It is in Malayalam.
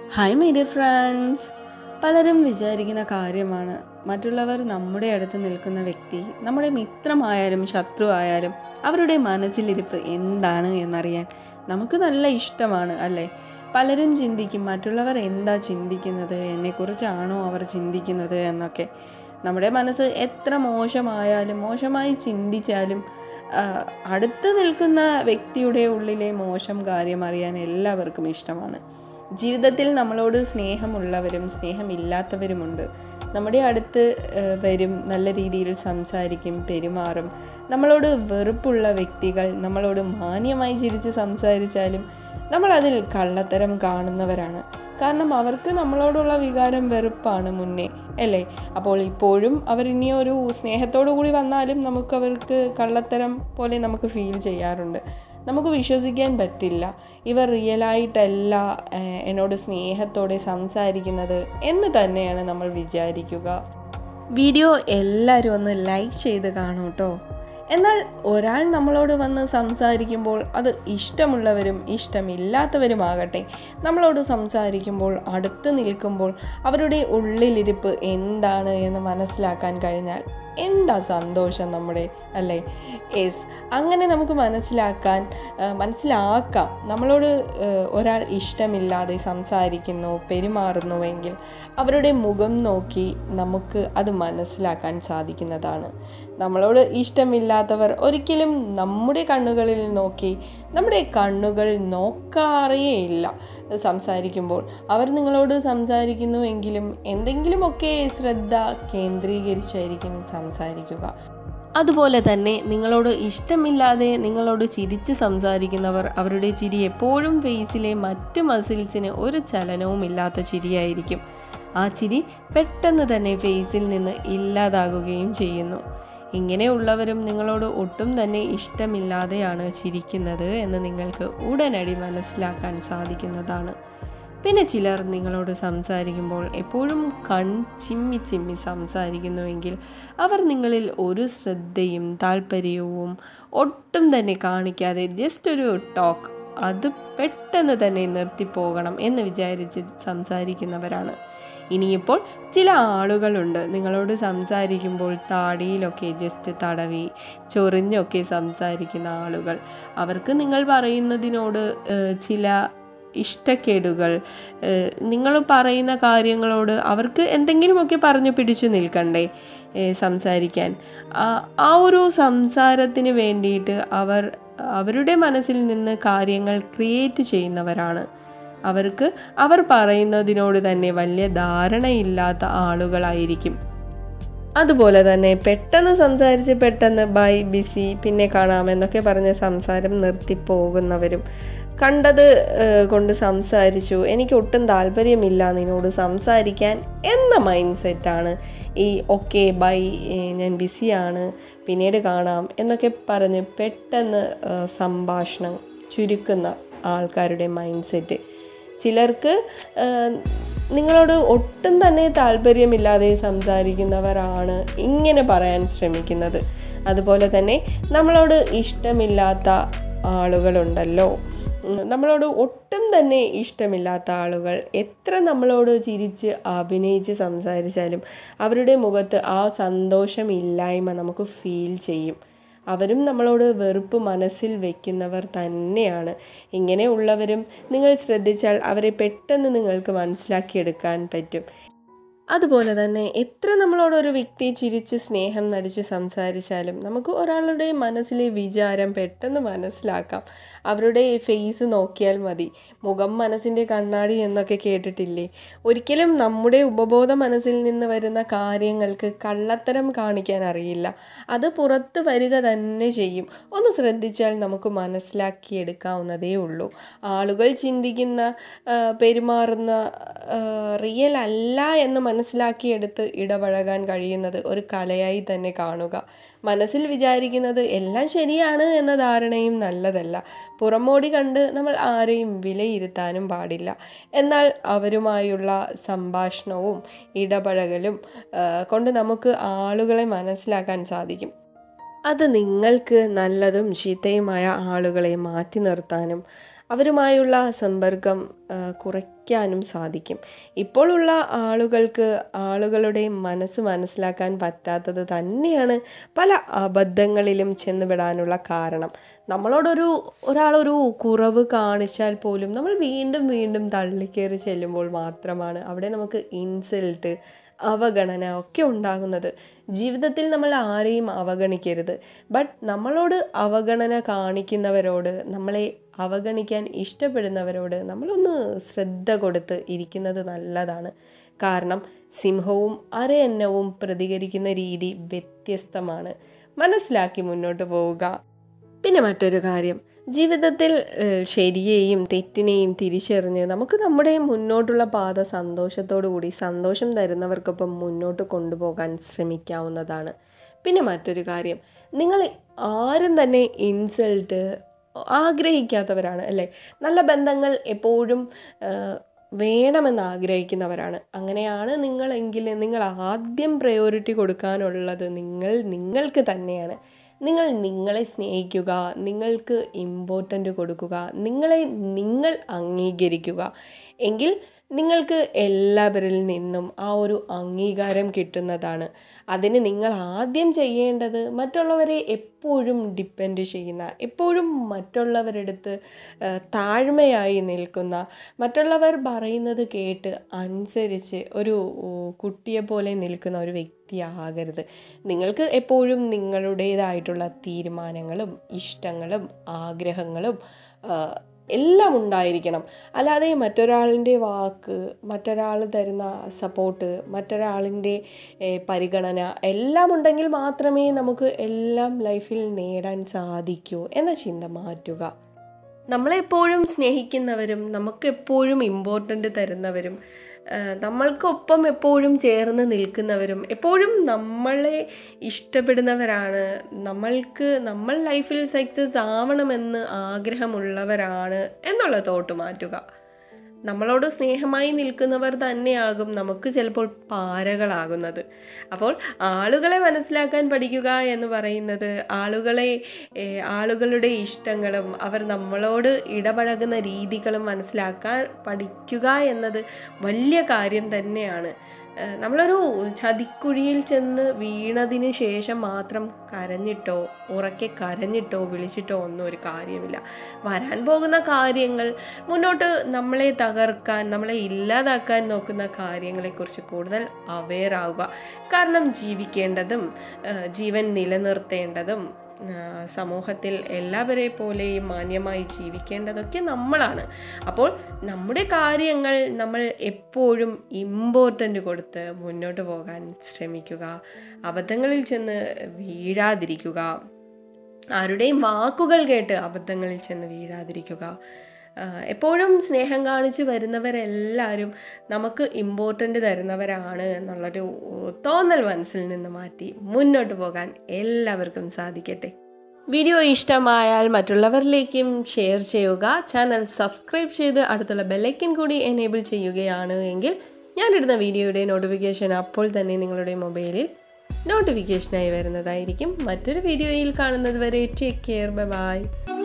ഹായ് മൈ ഡിയർ ഫ്രണ്ട്സ് പലരും വിചാരിക്കുന്ന കാര്യമാണ് മറ്റുള്ളവർ നമ്മുടെ അടുത്ത് നിൽക്കുന്ന വ്യക്തി നമ്മുടെ മിത്രമായാലും ശത്രു ആയാലും അവരുടെ മനസ്സിലിരിപ്പ് എന്താണ് എന്നറിയാൻ നമുക്ക് നല്ല ഇഷ്ടമാണ് അല്ലേ പലരും ചിന്തിക്കും മറ്റുള്ളവർ എന്താ ചിന്തിക്കുന്നത് എന്നെക്കുറിച്ചാണോ അവർ ചിന്തിക്കുന്നത് എന്നൊക്കെ നമ്മുടെ മനസ്സ് എത്ര മോശമായാലും മോശമായി ചിന്തിച്ചാലും ആ, അടുത്ത് നിൽക്കുന്ന വ്യക്തിയുടെ ഉള്ളിലെ മോശം കാര്യം അറിയാൻ എല്ലാവർക്കും ഇഷ്ടമാണ് ജീവിതത്തിൽ നമ്മളോട് സ്നേഹമുള്ളവരും സ്നേഹമില്ലാത്തവരുമുണ്ട് നമ്മുടെ അടുത്ത് ആ, വരും നല്ല രീതിയിൽ സംസാരിക്കും പെരുമാറും നമ്മളോട് വെറുപ്പുള്ള വ്യക്തികൾ നമ്മളോട് മാന്യമായി ചിരിച്ച് സംസാരിച്ചാലും നമ്മൾ അതിൽ കള്ളത്തരം കാണുന്നവരാണ് കാരണം അവർക്ക് നമ്മളോടുള്ള വികാരം വെറുപ്പാണ് മുന്നേ അല്ലേ അപ്പോൾ ഇപ്പോഴും അവർ ഇനി ഒരു സ്നേഹത്തോടു കൂടി വന്നാലും നമുക്ക് അവർക്ക് കള്ളത്തരം പോലെ നമുക്ക് ഫീൽ ചെയ്യാറുണ്ട് നമുക്ക് വിശ്വസിക്കാൻ പറ്റില്ല ഇവർ റിയലായിട്ടല്ല ഏഹ്, എന്നോട് സ്നേഹത്തോടെ സംസാരിക്കുന്നത് എന്ന് തന്നെയാണ് നമ്മൾ വിചാരിക്കുക വീഡിയോ എല്ലാവരും ഒന്ന് ലൈക്ക് ചെയ്ത് കാണൂ കേട്ടോ എന്നാൽ ഒരാൾ നമ്മളോട് വന്ന് സംസാരിക്കുമ്പോൾ അത് ഇഷ്ടമുള്ളവരും ഇഷ്ടമില്ലാത്തവരുമാകട്ടെ നമ്മളോട് സംസാരിക്കുമ്പോൾ അടുത്ത് നിൽക്കുമ്പോൾ അവരുടെ ഉള്ളിലിരിപ്പ് എന്താണ് എന്ന് മനസ്സിലാക്കാൻ കഴിഞ്ഞാൽ എന്താ സന്തോഷം നമ്മുടെ അല്ലേ യെസ് അങ്ങനെ നമുക്ക് മനസ്സിലാക്കാൻ ആ, മനസ്സിലാക്കാം നമ്മളോട് ആ, ഒരാൾ ഇഷ്ടമില്ലാതെ സംസാരിക്കുന്നു പെരുമാറുന്നുവെങ്കിൽ അവരുടെ മുഖം നോക്കി നമുക്ക് അത് മനസ്സിലാക്കാൻ സാധിക്കുന്നതാണ് നമ്മളോട് ഇഷ്ടമില്ലാത്തവർ ഒരിക്കലും നമ്മുടെ കണ്ണുകളിൽ നോക്കി നമ്മുടെ കണ്ണുകൾ നോക്കാറേയില്ല സംസാരിക്കുമ്പോൾ അവർ നിങ്ങളോട് സംസാരിക്കുന്നുവെങ്കിലും എന്തെങ്കിലുമൊക്കെ ശ്രദ്ധ കേന്ദ്രീകരിച്ചായിരിക്കും സംസാരിക്കുക അതുപോലെ തന്നെ നിങ്ങളോട് ഇഷ്ടമില്ലാതെ നിങ്ങളോട് ചിരിച്ച് സംസാരിക്കുന്നവർ അവരുടെ ചിരി എപ്പോഴും ഫേസിലെ മറ്റ് മസിൽസിന് ഒരു ചലനവും ഇല്ലാത്ത ചിരിയായിരിക്കും ആ ചിരി പെട്ടെന്ന് തന്നെ ഫേസിൽ നിന്ന് ഇല്ലാതാകുകയും ചെയ്യുന്നു ഇങ്ങനെയുള്ളവരും നിങ്ങളോട് ഒട്ടും തന്നെ ഇഷ്ടമില്ലാതെയാണ് ചിരിക്കുന്നത് എന്ന് നിങ്ങൾക്ക് ഉടനടി മനസ്സിലാക്കാൻ സാധിക്കുന്നതാണ് പിന്നെ ചിലർ നിങ്ങളോട് സംസാരിക്കുമ്പോൾ എപ്പോഴും കൺ ചിമ്മി ചിമ്മി സംസാരിക്കുന്നുവെങ്കിൽ അവർ നിങ്ങളിൽ ഒരു ശ്രദ്ധയും താല്പര്യവും ഒട്ടും തന്നെ കാണിക്കാതെ ജസ്റ്റ് ഒരു ടോക്ക് അത് പെട്ടെന്ന് തന്നെ നിർത്തിപ്പോകണം എന്ന് വിചാരിച്ച് സംസാരിക്കുന്നവരാണ് ഇനിയിപ്പോൾ ചില ആളുകളുണ്ട് നിങ്ങളോട് സംസാരിക്കുമ്പോൾ താടിയിലൊക്കെ ജസ്റ്റ് തടവി ചൊറിഞ്ഞൊക്കെ സംസാരിക്കുന്ന ആളുകൾ അവർക്ക് നിങ്ങൾ പറയുന്നതിനോട് ഏഹ്, ചില ഇഷ്ടക്കേടുകൾ ഏഹ്, നിങ്ങൾ പറയുന്ന കാര്യങ്ങളോട് അവർക്ക് എന്തെങ്കിലുമൊക്കെ പറഞ്ഞു പിടിച്ചു നിൽക്കണ്ടേ ഏഹ്, സംസാരിക്കാൻ ആ- ആ ഒരു സംസാരത്തിന് വേണ്ടിയിട്ട് അവർ അവരുടെ മനസ്സിൽ നിന്ന് കാര്യങ്ങൾ ക്രിയേറ്റ് ചെയ്യുന്നവരാണ് അവർക്ക് അവർ പറയുന്നതിനോട് തന്നെ വലിയ ധാരണയില്ലാത്ത ആളുകളായിരിക്കും അതുപോലെ തന്നെ പെട്ടെന്ന് സംസാരിച്ച് പെട്ടെന്ന് ബൈ ബിസി പിന്നെ കാണാം എന്നൊക്കെ പറഞ്ഞ് സംസാരം നിർത്തിപ്പോകുന്നവരും കണ്ടത് ഏഹ്, കൊണ്ട് സംസാരിച്ചു എനിക്ക് ഒട്ടും താല്പര്യമില്ല നിന്നോട് സംസാരിക്കാൻ എന്ന മൈൻഡ് സെറ്റാണ് ഈ ഓക്കെ ബൈ ഏഹ്, ഞാൻ ബിസിയാണ് പിന്നീട് കാണാം എന്നൊക്കെ പറഞ്ഞ് പെട്ടെന്ന് ഏഹ്, സംഭാഷണം ചുരുക്കുന്ന ആൾക്കാരുടെ മൈൻഡ് സെറ്റ് ചിലർക്ക് ഏഹ്, നിങ്ങളോട് ഒട്ടും തന്നെ താല്പര്യമില്ലാതെ സംസാരിക്കുന്നവരാണ് ഇങ്ങനെ പറയാൻ ശ്രമിക്കുന്നത് അതുപോലെ തന്നെ നമ്മളോട് ഇഷ്ടമില്ലാത്ത ആളുകളുണ്ടല്ലോ ഉം, നമ്മളോട് ഒട്ടും തന്നെ ഇഷ്ടമില്ലാത്ത ആളുകൾ എത്ര നമ്മളോട് ചിരിച്ച് അഭിനയിച്ച് സംസാരിച്ചാലും അവരുടെ മുഖത്ത് ആ സന്തോഷമില്ലായ്മ നമുക്ക് ഫീൽ ചെയ്യും അവരും നമ്മളോട് വെറുപ്പ് മനസ്സിൽ വെക്കുന്നവർ തന്നെയാണ് ഇങ്ങനെയുള്ളവരും നിങ്ങൾ ശ്രദ്ധിച്ചാൽ അവരെ പെട്ടെന്ന് നിങ്ങൾക്ക് മനസ്സിലാക്കിയെടുക്കാൻ പറ്റും അതുപോലെ തന്നെ എത്ര നമ്മളോട് ഒരു വ്യക്തി ചിരിച്ച് സ്നേഹം നടിച്ച് സംസാരിച്ചാലും നമുക്ക് ഒരാളുടെ മനസ്സിലെ വിചാരം പെട്ടെന്ന് മനസ്സിലാക്കാം അവരുടെ ഫേസ് നോക്കിയാൽ മതി മുഖം മനസ്സിൻ്റെ കണ്ണാടി എന്നൊക്കെ കേട്ടിട്ടില്ലേ ഒരിക്കലും നമ്മുടെ ഉപബോധ മനസ്സിൽ നിന്ന് വരുന്ന കാര്യങ്ങൾക്ക് കള്ളത്തരം കാണിക്കാൻ അറിയില്ല അത് പുറത്ത് വരിക തന്നെ ചെയ്യും ഒന്ന് ശ്രദ്ധിച്ചാൽ നമുക്ക് മനസ്സിലാക്കിയെടുക്കാവുന്നതേ ഉള്ളൂ ആളുകൾ ചിന്തിക്കുന്ന ആ, പെരുമാറുന്ന റിയൽ അല്ല എന്ന് മനസ്സിലാക്കിയെടുത്ത് ഇടപഴകാൻ കഴിയുന്നത് ഒരു കലയായി തന്നെ കാണുക മനസ്സിൽ വിചാരിക്കുന്നത് എല്ലാം ശരിയാണ് എന്ന ധാരണയും നല്ലതല്ല പുറമോടി കണ്ട് നമ്മൾ ആരെയും വിലയിരുത്താനും പാടില്ല എന്നാൽ അവരുമായുള്ള സംഭാഷണവും ഇടപഴകലും ആ, കൊണ്ട് നമുക്ക് ആളുകളെ മനസ്സിലാക്കാൻ സാധിക്കും അത് നിങ്ങൾക്ക് നല്ലതും ചീത്തയുമായ ആളുകളെ മാറ്റി നിർത്താനും അവരുമായുള്ള സമ്പർക്കം ആ, കുറയ്ക്കാനും സാധിക്കും ഇപ്പോഴുള്ള ആളുകൾക്ക് ആളുകളുടെ മനസ്സ് മനസ്സിലാക്കാൻ പറ്റാത്തത് തന്നെയാണ് പല അബദ്ധങ്ങളിലും ചെന്നുപെടാനുള്ള കാരണം നമ്മളോടൊരു ഒരാളൊരു കുറവ് കാണിച്ചാൽ പോലും നമ്മൾ വീണ്ടും വീണ്ടും തള്ളിക്കയറി ചെല്ലുമ്പോൾ മാത്രമാണ് അവിടെ നമുക്ക് ഇൻസൾട്ട് അവഗണന ഒക്കെ ഉണ്ടാകുന്നത് ജീവിതത്തിൽ നമ്മൾ ആരെയും അവഗണിക്കരുത് ബട്ട് നമ്മളോട് അവഗണന കാണിക്കുന്നവരോട് നമ്മളെ അവഗണിക്കാൻ ഇഷ്ടപ്പെടുന്നവരോട് നമ്മളൊന്ന് ശ്രദ്ധ കൊടുത്ത് ഇരിക്കുന്നത് നല്ലതാണ് കാരണം സിംഹവും അരയന്നവും പ്രതികരിക്കുന്ന രീതി വ്യത്യസ്തമാണ് മനസ്സിലാക്കി മുന്നോട്ട് പോവുക പിന്നെ മറ്റൊരു കാര്യം ജീവിതത്തിൽ ഏഹ്, ശരിയെയും തെറ്റിനെയും തിരിച്ചറിഞ്ഞ് നമുക്ക് നമ്മുടെ മുന്നോട്ടുള്ള പാത സന്തോഷത്തോടു കൂടി സന്തോഷം തരുന്നവർക്കൊപ്പം മുന്നോട്ട് കൊണ്ടുപോകാൻ ശ്രമിക്കാവുന്നതാണ് പിന്നെ മറ്റൊരു കാര്യം നിങ്ങൾ ആരും തന്നെ ഇൻസൾട്ട് ആഗ്രഹിക്കാത്തവരാണ് അല്ലേ നല്ല ബന്ധങ്ങൾ എപ്പോഴും ഏഹ്, വേണമെന്ന് ആഗ്രഹിക്കുന്നവരാണ് അങ്ങനെയാണ് നിങ്ങളെങ്കിൽ നിങ്ങൾ ആദ്യം പ്രയോറിറ്റി കൊടുക്കാനുള്ളത് നിങ്ങൾ നിങ്ങൾക്ക് തന്നെയാണ് നിങ്ങൾ നിങ്ങളെ സ്നേഹിക്കുക നിങ്ങൾക്ക് ഇമ്പോർട്ടൻ്റ് കൊടുക്കുക നിങ്ങളെ നിങ്ങൾ അംഗീകരിക്കുക എങ്കിൽ നിങ്ങൾക്ക് എല്ലാവരിൽ നിന്നും ആ ഒരു അംഗീകാരം കിട്ടുന്നതാണ് അതിന് നിങ്ങൾ ആദ്യം ചെയ്യേണ്ടത് മറ്റുള്ളവരെ എപ്പോഴും ഡിപ്പെൻഡ് ചെയ്യുന്ന എപ്പോഴും മറ്റുള്ളവരെടുത്ത് ആ, താഴ്മയായി നിൽക്കുന്ന മറ്റുള്ളവർ പറയുന്നത് കേട്ട് അനുസരിച്ച് ഒരു ഊ, കുട്ടിയെ പോലെ നിൽക്കുന്ന ഒരു വ്യക്തിയാകരുത് നിങ്ങൾക്ക് എപ്പോഴും നിങ്ങളുടേതായിട്ടുള്ള തീരുമാനങ്ങളും ഇഷ്ടങ്ങളും ആഗ്രഹങ്ങളും ആ, എല്ലാം ഉണ്ടായിരിക്കണം അല്ലാതെ മറ്റൊരാളിൻ്റെ വാക്ക് മറ്റൊരാൾ തരുന്ന സപ്പോർട്ട് മറ്റൊരാളിൻ്റെ ഏഹ്, പരിഗണന എല്ലാം ഉണ്ടെങ്കിൽ മാത്രമേ നമുക്ക് എല്ലാം ലൈഫിൽ നേടാൻ സാധിക്കൂ എന്ന ചിന്ത മാറ്റുക നമ്മളെപ്പോഴും സ്നേഹിക്കുന്നവരും നമുക്ക് എപ്പോഴും ഇമ്പോർട്ടൻ്റ് തരുന്നവരും ആ, നമ്മൾക്കൊപ്പം എപ്പോഴും ചേർന്ന് നിൽക്കുന്നവരും എപ്പോഴും നമ്മളെ ഇഷ്ടപ്പെടുന്നവരാണ് നമ്മൾക്ക് നമ്മൾ ലൈഫിൽ സക്സസ് ആവണമെന്ന് ആഗ്രഹമുള്ളവരാണ് എന്നുള്ള തോട്ട് മാറ്റുക നമ്മളോട് സ്നേഹമായി നിൽക്കുന്നവർ തന്നെയാകും നമുക്ക് ചിലപ്പോൾ പാരകളാകുന്നത് അപ്പോൾ ആളുകളെ മനസ്സിലാക്കാൻ പഠിക്കുക എന്ന് പറയുന്നത് ആളുകളെ ഏഹ്, ആളുകളുടെ ഇഷ്ടങ്ങളും അവർ നമ്മളോട് ഇടപഴകുന്ന രീതികളും മനസ്സിലാക്കാൻ പഠിക്കുക എന്നത് വലിയ കാര്യം തന്നെയാണ് ഏഹ്, നമ്മളൊരു ചതിക്കുഴിയിൽ ചെന്ന് വീണതിന് ശേഷം മാത്രം കരഞ്ഞിട്ടോ ഉറക്കെ കരഞ്ഞിട്ടോ വിളിച്ചിട്ടോ ഒന്നും ഒരു കാര്യമില്ല വരാൻ പോകുന്ന കാര്യങ്ങൾ മുന്നോട്ട് നമ്മളെ തകർക്കാൻ നമ്മളെ ഇല്ലാതാക്കാൻ നോക്കുന്ന കാര്യങ്ങളെക്കുറിച്ച് കൂടുതൽ അവെയർ ആവുക കാരണം ജീവിക്കേണ്ടതും ആ, ജീവൻ നിലനിർത്തേണ്ടതും ആ, സമൂഹത്തിൽ എല്ലാവരെ പോലെയും മാന്യമായി ജീവിക്കേണ്ടതൊക്കെ നമ്മളാണ് അപ്പോൾ നമ്മുടെ കാര്യങ്ങൾ നമ്മൾ എപ്പോഴും ഇമ്പോർട്ടൻ്റ് കൊടുത്ത് മുന്നോട്ട് പോകാൻ ശ്രമിക്കുക അബദ്ധങ്ങളിൽ ചെന്ന് വീഴാതിരിക്കുക ആരുടെയും വാക്കുകൾ കേട്ട് അബദ്ധങ്ങളിൽ ചെന്ന് വീഴാതിരിക്കുക ആ, എപ്പോഴും സ്നേഹം കാണിച്ച് വരുന്നവരെല്ലാവരും നമുക്ക് ഇമ്പോർട്ടൻ്റ് തരുന്നവരാണ് എന്നുള്ളൊരു തോന്നൽ മനസ്സിൽ നിന്ന് മാറ്റി മുന്നോട്ട് പോകാൻ എല്ലാവർക്കും സാധിക്കട്ടെ വീഡിയോ ഇഷ്ടമായാൽ മറ്റുള്ളവരിലേക്കും ഷെയർ ചെയ്യുക ചാനൽ സബ്സ്ക്രൈബ് ചെയ്ത് അടുത്തുള്ള ബെല്ലൈക്കൻ കൂടി എനേബിൾ ചെയ്യുകയാണ് എങ്കിൽ ഞാനിടുന്ന വീഡിയോയുടെ നോട്ടിഫിക്കേഷൻ അപ്പോൾ തന്നെ നിങ്ങളുടെ മൊബൈലിൽ നോട്ടിഫിക്കേഷനായി വരുന്നതായിരിക്കും മറ്റൊരു വീഡിയോയിൽ കാണുന്നത് വരെ ടേക്ക് കെയർ ബൈ ബൈ